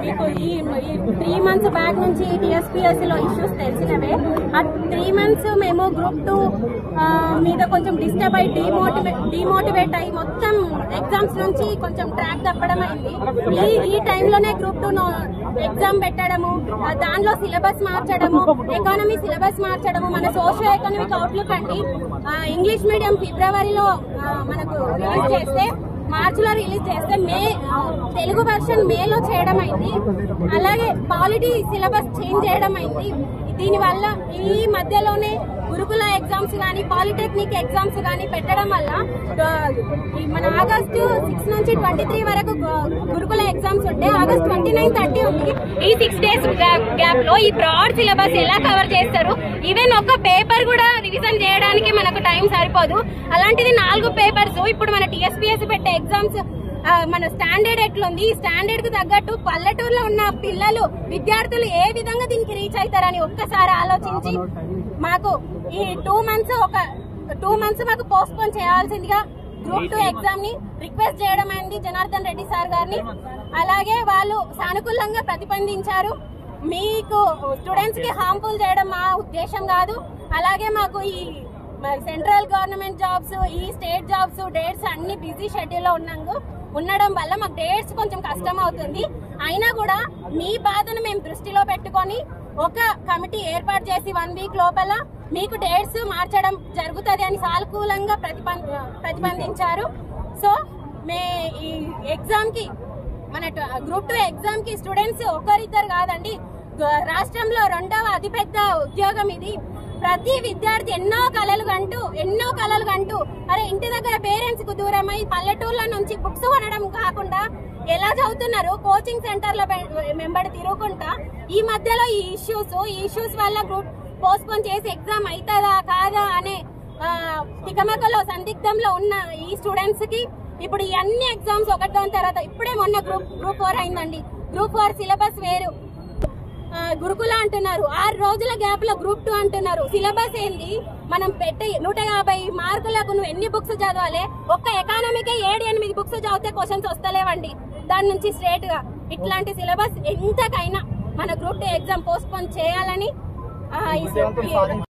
మీకు ఈ three months back నుంచి టీఎస్పీఎస్సీ లో ఇష్యూస్ తెలిసినవే ఆ త్రీ మంత్స్ మేము గ్రూప్ టూ మీద కొంచెం డిస్టర్బ్ అయి డిమోటివేట్ డిమోటివేట్ అయ్యి మొత్తం ఎగ్జామ్స్ నుంచి కొంచెం ట్రాక్ తప్పడం అయింది ఈ ఈ టైంలోనే గ్రూప్ టూ ఎగ్జామ్ పెట్టడము ఆ, దానిలో సిలబస్ మార్చడము ఎకానమీ సిలబస్ మార్చడము మన సోషియో ఎకనామిక్ అవుట్లుక్ అండి ఆ, ఇంగ్లీష్ మీడియం ఫిబ్రవరిలో ఆ, మనకు రిలీజ్ చేస్తే మార్చ్ లో రిలీజ్ చేస్తే మే ఆ, తెలుగు వర్షన్ మేలో చేయడం అయింది అలాగే పాలిటీ సిలబస్ చేంజ్ చేయడం అయింది దీని వల్ల ఈ మధ్యలోనే గురుకుల ఎగ్జామ్స్ కానీ పాలిటెక్నిక్ ఎగ్జామ్స్ కానీ పెట్టడం వల్ల ఆ, ఈ మన ఆగస్టు సిక్స్ నుంచి ట్వంటీ త్రీ వరకు గు- గురుకుల ఎగ్జామ్స్ ఉంటే ఆగస్ట్ ట్వంటీ నైన్ థర్టీ ఉంది ఈ సిక్స్ డేస్ గ్యాప్ లో ఈ బ్రాడ్ సిలబస్ ఎలా కవర్ చేస్తారు ఈవెన్ ఒక పేపర్ కూడా రివిజన్ చేయడానికి మనకు టైం సరిపోదు అలాంటిది నాలుగు పేపర్స్ ఇప్పుడు మన టీఎస్పీఎస్ పెట్టే ఎగ్జామ్స్ ఆ, మన స్టాండర్డ్ ఎట్లుంది ఈ స్టాండర్డ్ కు తగ్గట్టు పల్లెటూరులో ఉన్న పిల్లలు విద్యార్థులు ఏ విధంగా దీనికి రీచ్ అవుతారని ఒక్కసారి ఆలోచించి మాకు ఈ టూ మంత్స్ ఒక టూ మంత్స్ మాకు పోస్ట్ పోన్ చేయాల్సిందిగా గ్రూప్ టూ ఎగ్జామ్ ని రిక్వెస్ట్ చేయడం అయింది జనార్దన్ రెడ్డి సార్ గారిని అలాగే వాళ్ళు సానుకూలంగా ప్రతిబంధించారు మీకు స్టూడెంట్స్ కి హార్మ్ఫుల్ చేయడం మా ఉద్దేశం కాదు అలాగే మాకు ఈ సెంట్రల్ గవర్నమెంట్ జాబ్స్ ఈ స్టేట్ జాబ్స్ డేట్స్ అన్ని బిజీ షెడ్యూల్ లో ఉన్నాము ఉండడం వల్ల మాకు డేట్స్ కొంచెం కష్టం అవుతుంది అయినా కూడా మీ బాధను మేము దృష్టిలో పెట్టుకొని ఒక కమిటీ ఏర్పాటు చేసి వన్ వీక్ లోపల మీకు డేట్స్ మార్చడం జరుగుతుంది అని సానుకూలంగా ప్రతిపం- ప్రతిబంధించారు సో మే ఈ ఎగ్జామ్ కి మన గ్రూప్ టూ ఎగ్జామ్ కి స్టూడెంట్స్ ఒకరిద్దరు కాదండి గ- రాష్ట్రంలో రెండవ అతిపెద్ద ఉద్యోగం ఇది ప్రతి విద్యార్థి ఎన్నో కలలు కంటూ ఎన్నో కలలు కంటూ అరే ఇంటి దగ్గర పేరెంట్స్ కు దూరమై పల్లెటూర్ల నుంచి బుక్స్ కొనడం కాకుండా ఎలా చదువుతున్నారు కోచింగ్ సెంటర్ లో మెంబడి తిరుగుకుంటా ఈ మధ్యలో ఈ ఇష్యూస్ ఈ ఇష్యూస్ వల్ల గ్రూప్ పోస్ట్ పోన్ చేసి ఎగ్జామ్ అవుతుందా కాదా అనే ఆ, తికమకలో సందిగ్ధంలో ఉన్న ఈ స్టూడెంట్స్ కి ఇప్పుడు ఈ అన్ని ఎగ్జామ్స్ ఒకటి తర్వాత ఇప్పుడే మొన్న గ్రూప్ గ్రూప్ ఫోర్ అయిందండి గ్రూప్ ఫోర్ సిలబస్ వేరు ఆ, గురుకుల అంటున్నారు ఆరు రోజుల గ్యాప్ లో గ్రూప్ టూ అంటున్నారు సిలబస్ ఏంది మనం పెట్టే నూట యాభై మార్కులకు నువ్వు ఎన్ని బుక్స్ చదవాలి ఒక్క ఎకానమీకే ఏడు ఎనిమిది బుక్స్ చదివితే క్వశ్చన్స్ వస్తలేవండి దాని నుంచి స్ట్రేట్ గా ఇట్లాంటి సిలబస్ ఎంతకైనా మన group two exam postpone చేయాలని ఆ, ఈ-